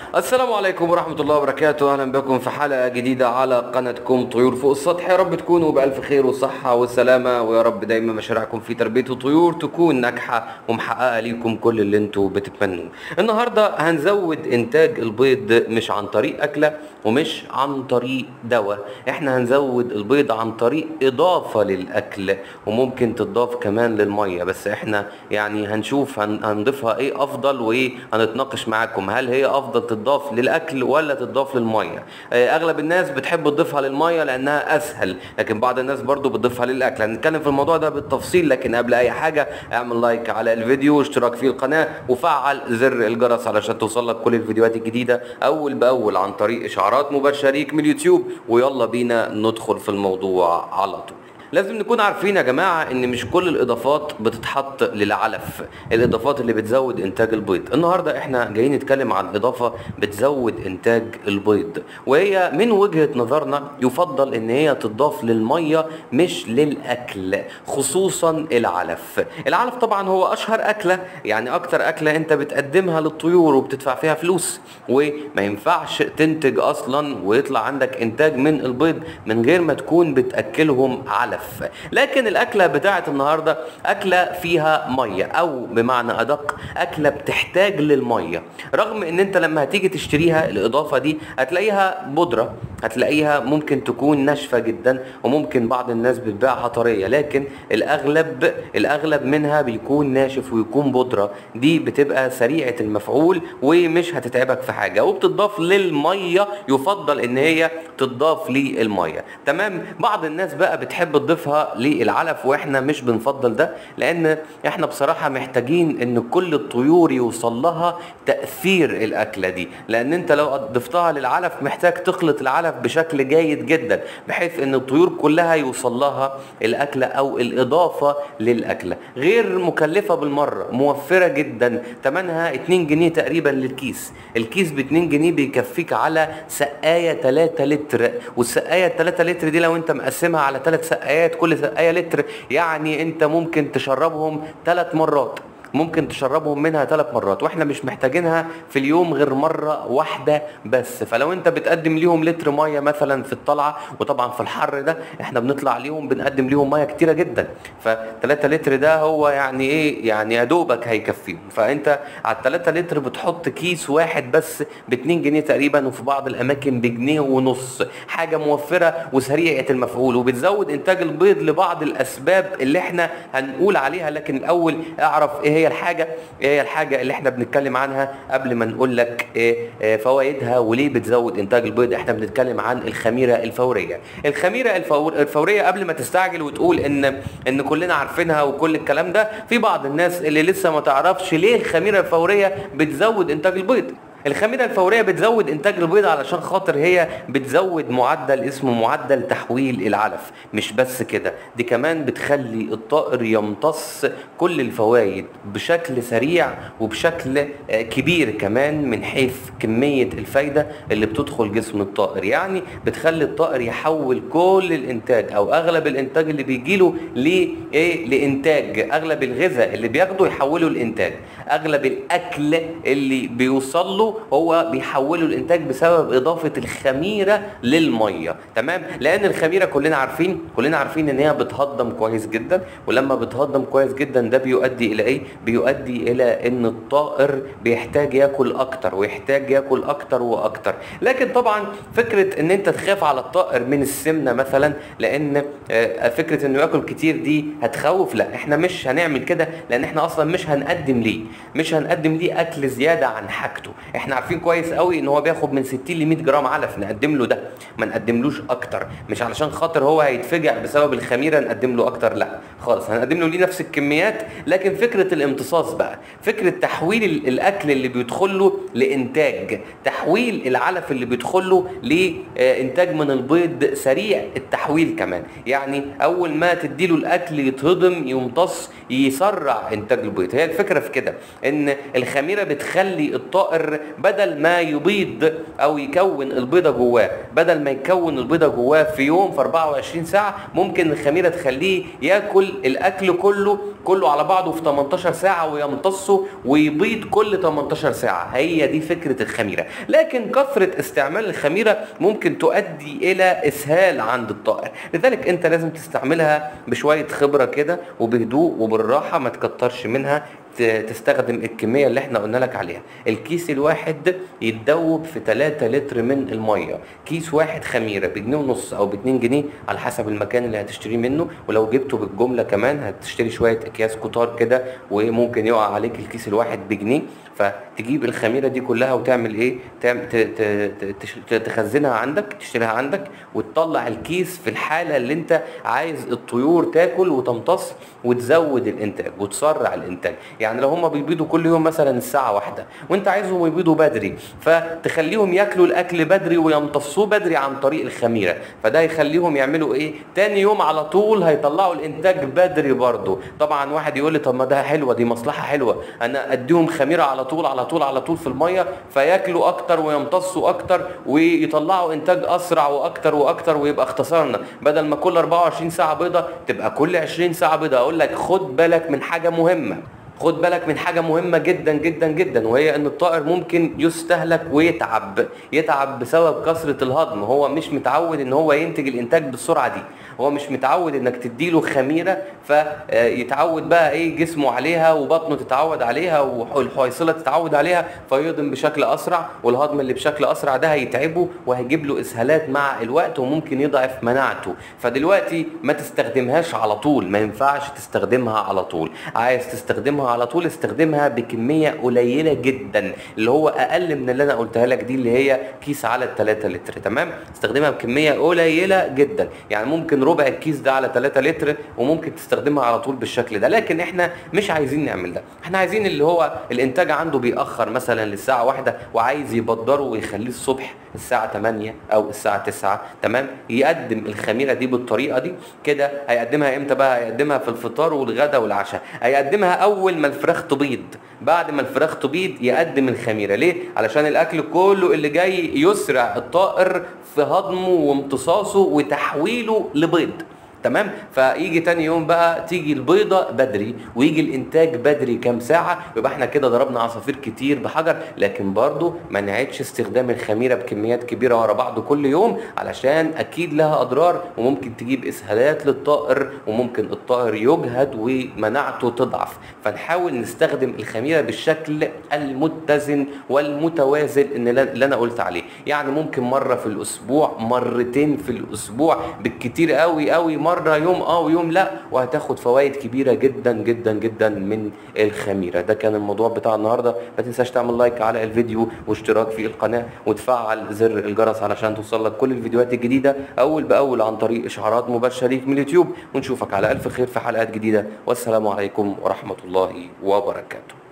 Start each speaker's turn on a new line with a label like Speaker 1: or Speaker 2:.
Speaker 1: السلام عليكم ورحمة الله وبركاته أهلا بكم في حلقة جديدة على قناتكم طيور فوق السطح يا رب تكونوا بألف خير وصحة وسلامة ويا رب دايما مشاريعكم في تربية الطيور تكون ناجحة ومحققة ليكم كل اللي انتوا بتتمنوه النهاردة هنزود إنتاج البيض مش عن طريق أكلة ومش عن طريق دواء احنا هنزود البيض عن طريق إضافة للأكل وممكن تضاف كمان للمية بس احنا يعني هنشوف هن- هنضيفها ايه أفضل وايه هنتناقش معاكم هل هي أفضل تضاف للأكل ولا تضاف للمية آه، أغلب الناس بتحب تضيفها للمية لأنها أسهل لكن بعض الناس برضو بتضيفها للأكل هنتكلم في الموضوع ده بالتفصيل لكن قبل أي حاجة اعمل لايك على الفيديو واشتراك في القناة وفعل زر الجرس علشان توصلك كل الفيديوهات الجديدة أول بأول عن طريق إشعارات مباشريك من اليوتيوب ويلا بينا ندخل في الموضوع على طول لازم نكون عارفين يا جماعة ان مش كل الاضافات بتتحط للعلف الاضافات اللي بتزود انتاج البيض النهاردة احنا جايين نتكلم عن اضافة بتزود انتاج البيض وهي من وجهة نظرنا يفضل ان هي تضاف للمية مش للاكل خصوصا العلف العلف طبعا هو اشهر اكلة يعني اكتر اكلة انت بتقدمها للطيور وبتدفع فيها فلوس وما ينفعش تنتج اصلا ويطلع عندك انتاج من البيض من غير ما تكون بتاكلهم علف لكن الاكله بتاعه النهارده اكله فيها ميه او بمعنى ادق اكله بتحتاج للميه رغم ان انت لما هتيجي تشتريها الاضافه دي هتلاقيها بودره هتلاقيها ممكن تكون ناشفه جدا وممكن بعض الناس بتبيعها طريه لكن الاغلب الاغلب منها بيكون ناشف ويكون بودره دي بتبقى سريعه المفعول ومش هتتعبك في حاجه وبتضاف للميه يفضل ان هي تضاف للميه تمام بعض الناس بقى بتحب تضيفها للعلف واحنا مش بنفضل ده لان احنا بصراحه محتاجين ان كل الطيور يوصل لها تاثير الاكله دي لان انت لو ضفتها للعلف محتاج تخلط العلف بشكل جيد جدا بحيث ان الطيور كلها يوصل لها الاكله او الاضافه للاكله غير مكلفه بالمره موفره جدا ثمنها 2 جنيه تقريبا للكيس الكيس ب 2 جنيه بيكفيك على سقايه 3 لتر والسقايه 3 لتر دي لو انت مقسمها على ثلاث سقايات كل سقايه لتر يعني انت ممكن تشربهم ثلاث مرات ممكن تشربهم منها ثلاث مرات واحنا مش محتاجينها في اليوم غير مره واحده بس فلو انت بتقدم ليهم لتر ميه مثلا في الطلعه وطبعا في الحر ده احنا بنطلع ليهم بنقدم ليهم ميه كتيره جدا ف3 لتر ده هو يعني ايه يعني يا دوبك هيكفيهم فانت على 3 لتر بتحط كيس واحد بس ب 2 جنيه تقريبا وفي بعض الاماكن بجنيه ونص حاجه موفره وسريعه المفعول وبتزود انتاج البيض لبعض الاسباب اللي احنا هنقول عليها لكن الاول اعرف ايه هي الحاجه ايه هي الحاجه اللي احنا بنتكلم عنها قبل ما نقول لك ايه إيه فوائدها وليه بتزود انتاج البيض احنا بنتكلم عن الخميره الفوريه الخميره الفور الفوريه قبل ما تستعجل وتقول ان ان كلنا عارفينها وكل الكلام ده في بعض الناس اللي لسه ما تعرفش ليه الخميره الفوريه بتزود انتاج البيض الخميره الفوريه بتزود انتاج البيض علشان خاطر هي بتزود معدل اسمه معدل تحويل العلف مش بس كده دي كمان بتخلي الطائر يمتص كل الفوائد بشكل سريع وبشكل آه، كبير كمان من حيث كميه الفايده اللي بتدخل جسم الطائر يعني بتخلي الطائر يحول كل الانتاج او اغلب الانتاج اللي بيجيله لايه لانتاج اغلب الغذاء اللي بياخده يحوله لانتاج اغلب الاكل اللي بيوصل له هو بيحوله الانتاج بسبب اضافه الخميره للميه تمام لان الخميره كلنا عارفين كلنا عارفين ان هي بتهضم كويس جدا ولما بتهضم كويس جدا ده بيؤدي الى ايه بيؤدي الى ان الطائر بيحتاج ياكل اكتر ويحتاج ياكل اكتر واكتر لكن طبعا فكره ان انت تخاف على الطائر من السمنه مثلا لان آه، فكره انه ياكل كتير دي هتخوف لا احنا مش هنعمل كده لان احنا اصلا مش هنقدم ليه مش هنقدم ليه اكل زياده عن حاجته احنا عارفين كويس قوي ان هو بياخد من 60 ل 100 جرام علف نقدم له ده ما نقدملوش اكتر مش علشان خاطر هو هيتفجع بسبب الخميره نقدم له اكتر لا خالص هنقدم له ليه نفس الكميات لكن فكره الامتصاص بقى فكره تحويل ال- الاكل اللي بيدخل له لانتاج تحويل العلف اللي بيدخل له لانتاج من البيض سريع التحويل كمان يعني اول ما تديله الاكل يتهضم يمتص يسرع انتاج البيض هي الفكره في كده ان الخميره بتخلي الطائر بدل ما يبيض او يكون البيضه جواه بدل ما يكون البيضه جواه في يوم في 24 ساعه ممكن الخميره تخليه ياكل الاكل كله كله على بعضه في 18 ساعه ويمتصه ويبيض كل 18 ساعه هي دي فكره الخميره لكن كثره استعمال الخميره ممكن تؤدي الى اسهال عند الطائر لذلك انت لازم تستعملها بشويه خبره كده وبهدوء وبالراحه ما تكترش منها ت- تستخدم الكميه اللي احنا قلنا لك عليها الكيس الواحد يتدوب في 3 لتر من الميه كيس واحد خميره بجنيه ونص او ب 2 جنيه على حسب المكان اللي هتشتري منه ولو جبته بالجمله كمان هتشتري شويه اكياس كتار كده وممكن يقع عليك الكيس الواحد بجنيه فتجيب الخميره دي كلها وتعمل ايه تعمل ت- ت- ت- تش- تخزنها عندك تشتريها عندك وتطلع الكيس في الحاله اللي انت عايز الطيور تاكل وتمتص وتزود الانتاج وتسرع الانتاج يعني لو هم بيبيضوا كل يوم مثلا الساعه واحدة وانت عايزهم يبيضوا بدري فتخليهم ياكلوا الاكل بدري ويمتصوه بدري عن طريق الخميره فده يخليهم يعملوا ايه تاني يوم على طول هيطلعوا الانتاج بدري برضه طبعا واحد يقول لي طب ما ده حلوه دي مصلحه حلوه انا اديهم خميره على طول على طول على طول في الميه فياكلوا اكتر ويمتصوا اكتر ويطلعوا انتاج اسرع واكتر واكتر ويبقى اختصرنا بدل ما كل 24 ساعه بيضه تبقى كل 20 ساعه بيضه اقول لك خد بالك من حاجه مهمه خد بالك من حاجة مهمة جدا جدا جدا وهي ان الطائر ممكن يستهلك ويتعب يتعب بسبب كثرة الهضم هو مش متعود ان هو ينتج الانتاج بالسرعة دي هو مش متعود انك تديله خميرة فيتعود بقى ايه جسمه عليها وبطنه تتعود عليها والحويصلة تتعود عليها فيهضم بشكل اسرع والهضم اللي بشكل اسرع ده هيتعبه وهيجيب له اسهالات مع الوقت وممكن يضعف مناعته فدلوقتي ما تستخدمهاش على طول ما ينفعش تستخدمها على طول عايز تستخدمها على طول استخدمها بكمية قليلة جدا اللي هو اقل من اللي انا قلتها لك دي اللي هي كيس على ال 3 لتر تمام استخدمها بكمية قليلة جدا يعني ممكن ربع الكيس ده على 3 لتر وممكن تستخدمها على طول بالشكل ده لكن احنا مش عايزين نعمل ده احنا عايزين اللي هو الانتاج عنده بيأخر مثلا للساعة واحدة وعايز يبدره ويخليه الصبح الساعة 8 او الساعة 9 تمام يقدم الخميرة دي بالطريقة دي كده هيقدمها امتى بقى هيقدمها في الفطار والغداء والعشاء هيقدمها اول ما الفراخ تبيض بعد ما الفراخ تبيض يقدم الخميرة ليه علشان الاكل كله اللي جاي يسرع الطائر في هضمه وامتصاصه وتحويله لبيض تمام فيجي تاني يوم بقى تيجي البيضه بدري ويجي الانتاج بدري كام ساعه يبقى احنا كده ضربنا عصافير كتير بحجر لكن برضو ما نعيدش استخدام الخميره بكميات كبيره ورا بعض كل يوم علشان اكيد لها اضرار وممكن تجيب اسهالات للطائر وممكن الطائر يجهد ومناعته تضعف فنحاول نستخدم الخميره بالشكل المتزن والمتوازن ان اللي انا قلت عليه يعني ممكن مره في الاسبوع مرتين في الاسبوع بالكتير قوي قوي مره يوم اه ويوم لا وهتاخد فوائد كبيره جدا جدا جدا من الخميره ده كان الموضوع بتاع النهارده ما تنساش تعمل لايك على الفيديو واشتراك في القناه وتفعل زر الجرس علشان توصل لك كل الفيديوهات الجديده اول باول عن طريق اشعارات مباشره ليك من اليوتيوب ونشوفك على الف خير في حلقات جديده والسلام عليكم ورحمه الله وبركاته